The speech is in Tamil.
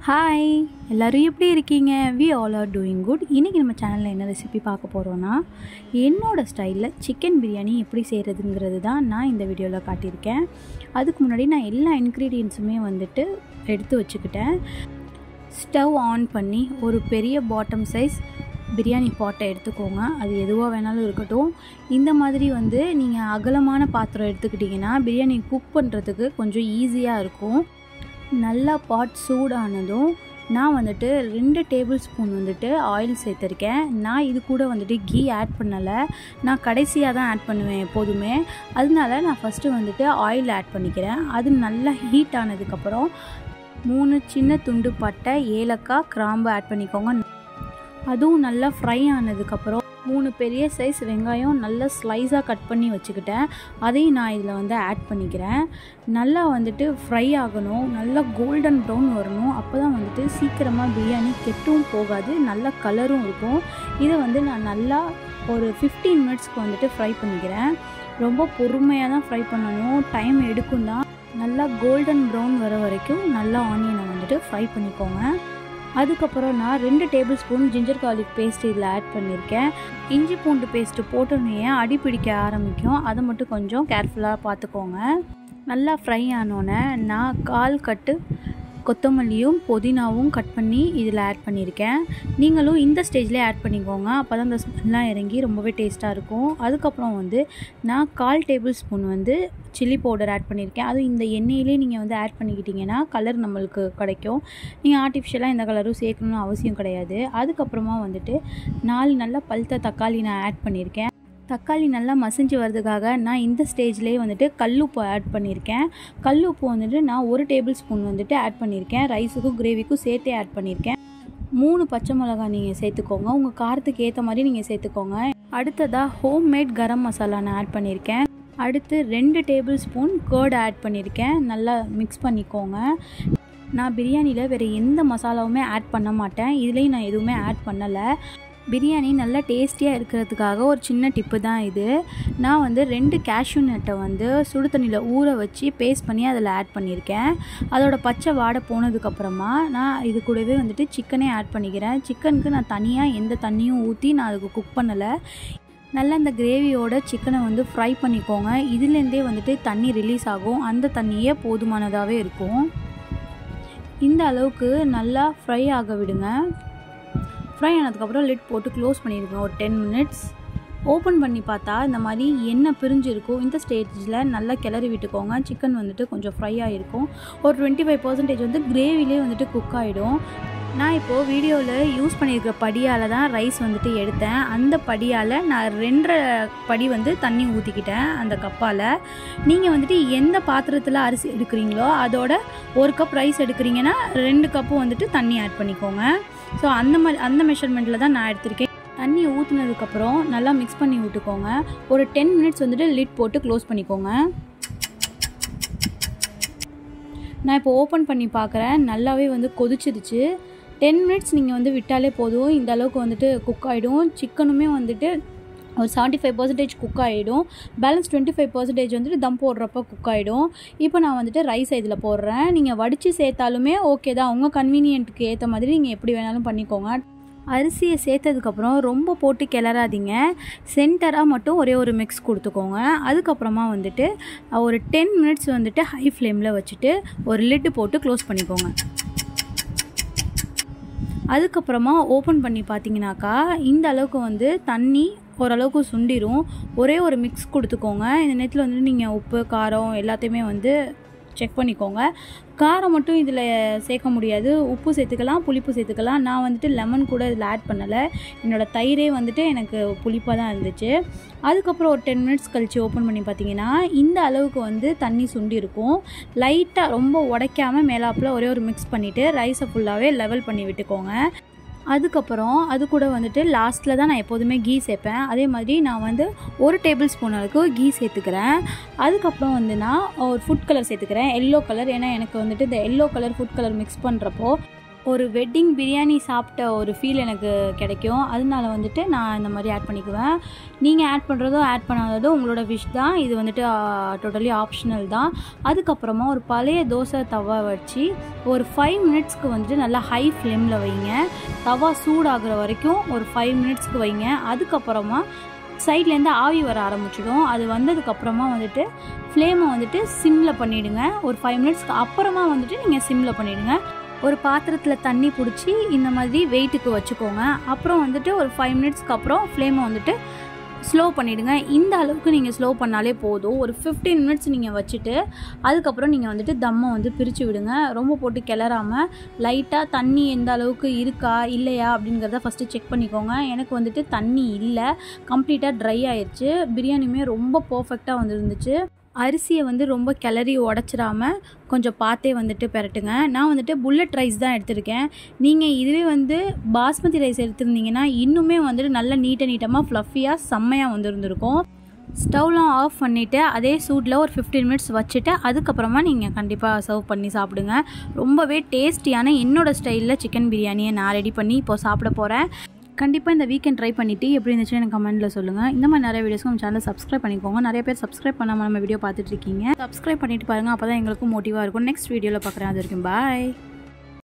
ஹாய் எல்லோரும் எப்படி இருக்கீங்க we all are doing good இன்றைக்கி நம்ம சேனலில் என்ன ரெசிபி பார்க்க போகிறோன்னா என்னோடய ஸ்டைலில் சிக்கன் பிரியாணி எப்படி செய்கிறதுங்கிறது தான் நான் இந்த வீடியோவில் காட்டியிருக்கேன் அதுக்கு முன்னாடி நான் எல்லா இன்க்ரீடியன்ஸுமே வந்துட்டு எடுத்து வச்சுக்கிட்டேன் ஸ்டவ் ஆன் பண்ணி ஒரு பெரிய பாட்டம் சைஸ் பிரியாணி பாட்டை எடுத்துக்கோங்க அது எதுவாக வேணாலும் இருக்கட்டும் இந்த மாதிரி வந்து நீங்கள் அகலமான பாத்திரம் எடுத்துக்கிட்டிங்கன்னா பிரியாணி குக் பண்ணுறதுக்கு கொஞ்சம் ஈஸியாக இருக்கும் நல்லா பாட் சூடானதும் நான் வந்துட்டு ரெண்டு டேபிள் ஸ்பூன் வந்துட்டு ஆயில் சேர்த்துருக்கேன் நான் இது கூட வந்துட்டு கீ ஆட் பண்ணலை நான் கடைசியாக தான் ஆட் பண்ணுவேன் எப்போதுமே அதனால நான் ஃபஸ்ட்டு வந்துட்டு ஆயில் ஆட் பண்ணிக்கிறேன் அது நல்லா ஹீட் ஆனதுக்கப்புறம் மூணு சின்ன துண்டு பட்டை ஏலக்காய் கிராம்பு ஆட் பண்ணிக்கோங்க அதுவும் நல்லா ஃப்ரை ஆனதுக்கப்புறம் மூணு பெரிய சைஸ் வெங்காயம் நல்லா ஸ்லைஸாக கட் பண்ணி வச்சுக்கிட்டேன் அதையும் நான் இதில் வந்து ஆட் பண்ணிக்கிறேன் நல்லா வந்துட்டு ஃப்ரை ஆகணும் நல்லா கோல்டன் ப்ரௌன் வரணும் அப்போ தான் வந்துட்டு சீக்கிரமாக பிரியாணி கெட்டும் போகாது நல்ல கலரும் இருக்கும் இதை வந்து நான் நல்லா ஒரு ஃபிஃப்டீன் மினிட்ஸ்க்கு வந்துட்டு ஃப்ரை பண்ணிக்கிறேன் ரொம்ப பொறுமையாக தான் ஃப்ரை பண்ணணும் டைம் எடுக்கும் தான் நல்லா கோல்டன் ப்ரௌன் வர வரைக்கும் நல்லா ஆனியனை வந்துட்டு ஃப்ரை பண்ணிக்கோங்க அதுக்கப்புறம் நான் ரெண்டு table spoon ginger garlic paste இதில் ஆட் பண்ணியிருக்கேன் இஞ்சி பூண்டு பேஸ்ட்டு போட்டோன்னே அடி பிடிக்க ஆரம்பிக்கும் அதை மட்டும் கொஞ்சம் கேர்ஃபுல்லாக பார்த்துக்கோங்க நல்லா ஃப்ரை ஆனோன்னே நான் கால் கட்டு கொத்தமல்லியும் புதினாவும் கட் பண்ணி இதில் ஆட் பண்ணியிருக்கேன் நீங்களும் இந்த ஸ்டேஜ்லேயே ஆட் பண்ணிக்கோங்க அப்போ தான் அந்த ஸ்மெல்லாம் இறங்கி ரொம்பவே டேஸ்ட்டாக இருக்கும் அதுக்கப்புறம் வந்து நான் கால் டேபிள் ஸ்பூன் வந்து சில்லி பவுடர் ஆட் பண்ணியிருக்கேன் அதுவும் இந்த எண்ணெயிலே நீங்கள் வந்து ஆட் பண்ணிக்கிட்டிங்கன்னா கலர் நம்மளுக்கு கிடைக்கும் நீங்கள் ஆர்டிஃபிஷியலாக இந்த கலரும் சேர்க்கணும்னு அவசியம் கிடையாது அதுக்கப்புறமா வந்துட்டு நாலு நல்ல பழுத்த தக்காளி நான் ஆட் பண்ணியிருக்கேன் தக்காளி நல்லா மசிஞ்சு வர்றதுக்காக நான் இந்த ஸ்டேஜ்லேயே வந்துட்டு கல்லுப்பு ஆட் பண்ணியிருக்கேன் கல்லுப்பு வந்துட்டு நான் ஒரு டேபிள் ஸ்பூன் வந்துட்டு ஆட் பண்ணியிருக்கேன் ரைஸுக்கும் கிரேவிக்கும் சேர்த்தே ஆட் பண்ணியிருக்கேன் மூணு பச்சை மிளகாய் நீங்கள் சேர்த்துக்கோங்க உங்கள் காரத்துக்கு ஏற்ற மாதிரி நீங்கள் சேர்த்துக்கோங்க அடுத்ததாக ஹோம் மேட் கரம் மசாலா நான் ஆட் பண்ணியிருக்கேன் அடுத்து ரெண்டு டேபிள் ஸ்பூன் கேர்டு ஆட் பண்ணியிருக்கேன் நல்லா மிக்ஸ் பண்ணிக்கோங்க நான் பிரியாணியில் வேறு எந்த மசாலாவுமே ஆட் பண்ண மாட்டேன் இதுலேயும் நான் எதுவுமே ஆட் பண்ணலை பிரியாணி நல்லா டேஸ்டியாக இருக்கிறதுக்காக ஒரு சின்ன டிப்பு தான் இது நான் வந்து ரெண்டு கேஷ்யூ நட்டை வந்து சுடு தண்ணியில் ஊற வச்சு பேஸ்ட் பண்ணி அதில் ஆட் பண்ணியிருக்கேன் அதோட பச்சை வாடை போனதுக்கப்புறமா நான் இது கூடவே வந்துட்டு சிக்கனே ஆட் பண்ணிக்கிறேன் சிக்கனுக்கு நான் தனியாக எந்த தண்ணியும் ஊற்றி நான் அதுக்கு குக் பண்ணலை நல்லா இந்த கிரேவியோட சிக்கனை வந்து ஃப்ரை பண்ணிக்கோங்க இதுலேருந்தே வந்துட்டு தண்ணி ரிலீஸ் ஆகும் அந்த தண்ணியே போதுமானதாகவே இருக்கும் இந்த அளவுக்கு நல்லா ஃப்ரை ஆக விடுங்க ஃப்ரை ஆனதுக்கப்புறம் லிட் போட்டு க்ளோஸ் பண்ணிடுங்க ஒரு டென் மினிட்ஸ் ஓப்பன் பண்ணி பார்த்தா இந்த மாதிரி எண்ணெய் பிரிஞ்சிருக்கும் இந்த ஸ்டேஜில் நல்லா கிளறி விட்டுக்கோங்க சிக்கன் வந்துட்டு கொஞ்சம் ஃப்ரை ஆகிருக்கும் ஒரு டுவெண்ட்டி ஃபைவ் பர்சன்டேஜ் வந்து கிரேவிலே வந்துட்டு குக் ஆகிடும் நான் இப்போது வீடியோவில் யூஸ் பண்ணியிருக்கிற படியால் தான் ரைஸ் வந்துட்டு எடுத்தேன் அந்த படியால் நான் ரெண்டரை படி வந்து தண்ணி ஊற்றிக்கிட்டேன் அந்த கப்பால் நீங்கள் வந்துட்டு எந்த பாத்திரத்தில் அரிசி எடுக்கிறீங்களோ அதோட ஒரு கப் ரைஸ் எடுக்கிறீங்கன்னா ரெண்டு கப்பு வந்துட்டு தண்ணி ஆட் பண்ணிக்கோங்க ஸோ அந்த மாதிரி அந்த மெஷர்மெண்ட்டில் தான் நான் எடுத்திருக்கேன் தண்ணி ஊற்றுனதுக்கப்புறம் நல்லா மிக்ஸ் பண்ணி விட்டுக்கோங்க ஒரு டென் மினிட்ஸ் வந்துட்டு லிட் போட்டு க்ளோஸ் பண்ணிக்கோங்க நான் இப்போ ஓப்பன் பண்ணி பார்க்குறேன் நல்லாவே வந்து கொதிச்சிருச்சு டென் மினிட்ஸ் நீங்கள் வந்து விட்டாலே போதும் இந்த அளவுக்கு வந்துட்டு குக் ஆகிடும் சிக்கனுமே வந்துட்டு ஒரு செவன்ட்டி ஃபைவ் பர்சன்டேஜ் குக் ஆகிடும் பேலன்ஸ் டுவெண்ட்டி ஃபைவ் பர்சன்டேஜ் வந்துட்டு தம் போடுறப்ப குக் ஆகிடும் இப்போ நான் வந்துட்டு ரைஸ் இதில் போடுறேன் நீங்கள் வடித்து சேர்த்தாலுமே ஓகே தான் உங்கள் கன்வீனியன்ட்டுக்கு ஏற்ற மாதிரி நீங்கள் எப்படி வேணாலும் பண்ணிக்கோங்க அரிசியை சேர்த்ததுக்கப்புறம் ரொம்ப போட்டு கிளறாதீங்க சென்டராக மட்டும் ஒரே ஒரு மிக்ஸ் கொடுத்துக்கோங்க அதுக்கப்புறமா வந்துட்டு ஒரு டென் மினிட்ஸ் வந்துட்டு ஹை ஃப்ளேமில் வச்சுட்டு ஒரு லிட்டு போட்டு க்ளோஸ் பண்ணிக்கோங்க அதுக்கப்புறமா ஓப்பன் பண்ணி பார்த்தீங்கன்னாக்கா இந்த அளவுக்கு வந்து தண்ணி ஓரளவுக்கு சுண்டிரும் ஒரே ஒரு மிக்ஸ் கொடுத்துக்கோங்க இந்த நேரத்தில் வந்துட்டு நீங்கள் உப்பு காரம் எல்லாத்தையுமே வந்து செக் பண்ணிக்கோங்க காரம் மட்டும் இதில் சேர்க்க முடியாது உப்பு சேர்த்துக்கலாம் புளிப்பு சேர்த்துக்கலாம் நான் வந்துட்டு லெமன் கூட இதில் ஆட் பண்ணலை என்னோடய தயிரே வந்துட்டு எனக்கு புளிப்பாக தான் இருந்துச்சு அதுக்கப்புறம் ஒரு டென் மினிட்ஸ் கழித்து ஓப்பன் பண்ணி பார்த்தீங்கன்னா இந்த அளவுக்கு வந்து தண்ணி சுண்டி இருக்கும் லைட்டாக ரொம்ப உடைக்காமல் மேலாப்பில் ஒரே ஒரு மிக்ஸ் பண்ணிவிட்டு ரைஸை ஃபுல்லாகவே லெவல் பண்ணி விட்டுக்கோங்க அதுக்கப்புறம் அது கூட வந்துட்டு லாஸ்ட்டில் தான் நான் எப்போதுமே கீ சேர்ப்பேன் அதே மாதிரி நான் வந்து ஒரு டேபிள் ஸ்பூன் அளவுக்கு கீ சேர்த்துக்கிறேன் அதுக்கப்புறம் வந்து நான் ஒரு ஃபுட் கலர் சேர்த்துக்கிறேன் எல்லோ கலர் ஏன்னா எனக்கு வந்துட்டு இந்த yellow colour food colour mix பண்ணுறப்போ ஒரு வெட்டிங் பிரியாணி சாப்பிட்ட ஒரு ஃபீல் எனக்கு கிடைக்கும் அதனால வந்துட்டு நான் இந்த மாதிரி ஆட் பண்ணிக்குவேன் நீங்கள் ஆட் பண்ணுறதோ ஆட் பண்ணாததோ உங்களோட விஷ் தான் இது வந்துட்டு டோட்டலி ஆப்ஷனல் தான் அதுக்கப்புறமா ஒரு பழைய தோசை தவா வச்சு ஒரு ஃபைவ் மினிட்ஸ்க்கு வந்துட்டு நல்லா ஹை ஃப்ளேமில் வைங்க தவா சூடாகிற வரைக்கும் ஒரு ஃபைவ் மினிட்ஸ்க்கு வைங்க அதுக்கப்புறமா சைட்லேருந்து ஆவி வர ஆரம்பிச்சிடும் அது வந்ததுக்கப்புறமா வந்துட்டு ஃப்ளேமை வந்துட்டு சிம்மில் பண்ணிவிடுங்க ஒரு ஃபைவ் மினிட்ஸ்க்கு அப்புறமா வந்துட்டு நீங்கள் சிம்மில் பண்ணிவிடுங்க ஒரு பாத்திரத்தில் தண்ணி பிடிச்சி இந்த மாதிரி வெயிட்டுக்கு வச்சுக்கோங்க அப்புறம் வந்துட்டு ஒரு ஃபைவ் மினிட்ஸ்க்கு அப்புறம் ஃப்ளேமை வந்துட்டு ஸ்லோ பண்ணிவிடுங்க இந்த அளவுக்கு நீங்கள் ஸ்லோ பண்ணாலே போதும் ஒரு ஃபிஃப்டீன் மினிட்ஸ் நீங்கள் வச்சுட்டு அதுக்கப்புறம் நீங்கள் வந்துட்டு தம்மை வந்து பிரித்து விடுங்க ரொம்ப போட்டு கிளறாமல் லைட்டாக தண்ணி எந்த அளவுக்கு இருக்கா இல்லையா அப்படிங்கிறத ஃபஸ்ட்டு செக் பண்ணிக்கோங்க எனக்கு வந்துட்டு தண்ணி இல்லை கம்ப்ளீட்டாக ட்ரை ஆயிடுச்சு பிரியாணியுமே ரொம்ப பர்ஃபெக்டாக வந்துருந்துச்சு அரிசியை வந்து ரொம்ப கிளறி உடச்சிடாம கொஞ்சம் பார்த்தே வந்துட்டு பெரட்டுங்க நான் வந்துட்டு புல்லட் ரைஸ் தான் எடுத்திருக்கேன் நீங்கள் இதுவே வந்து பாஸ்மதி ரைஸ் எடுத்திருந்தீங்கன்னா இன்னுமே வந்துட்டு நல்ல நீட்ட நீட்டமாக ஃப்ளஃபியாக செம்மையாக வந்துருந்துருக்கும் ஸ்டவ்லாம் ஆஃப் பண்ணிவிட்டு அதே சூட்டில் ஒரு ஃபிஃப்டீன் மினிட்ஸ் வச்சுட்டு அதுக்கப்புறமா நீங்கள் கண்டிப்பாக சர்வ் பண்ணி சாப்பிடுங்க ரொம்பவே டேஸ்டியான என்னோடய ஸ்டைலில் சிக்கன் பிரியாணியை நான் ரெடி பண்ணி இப்போது சாப்பிட போகிறேன் கண்டிப்பாக இந்த வீக்கெண்ட் ட்ரை பண்ணிவிட்டு எப்படி இருந்துச்சுன்னு எனக்கு கமெண்ட்டில் சொல்லுங்கள் இந்த மாதிரி நிறைய வீடியோஸ்க்கு நம்ம சேனல் சப்ஸ்கிரைப் பண்ணிக்கோங்க நிறைய பேர் சப்ஸ்கிரைப் பண்ணாமல் நம்ம வீடியோ பார்த்துட்டு இருக்கீங்க சப்ஸ்கிரைப் பண்ணிட்டு பாருங்கள் அப்போ தான் எங்களுக்கும் மோட்டிவாக இருக்கும் நெக்ஸ்ட் வீடியோவில் பார்க்குறேன் அது வரைக்கும் பாய்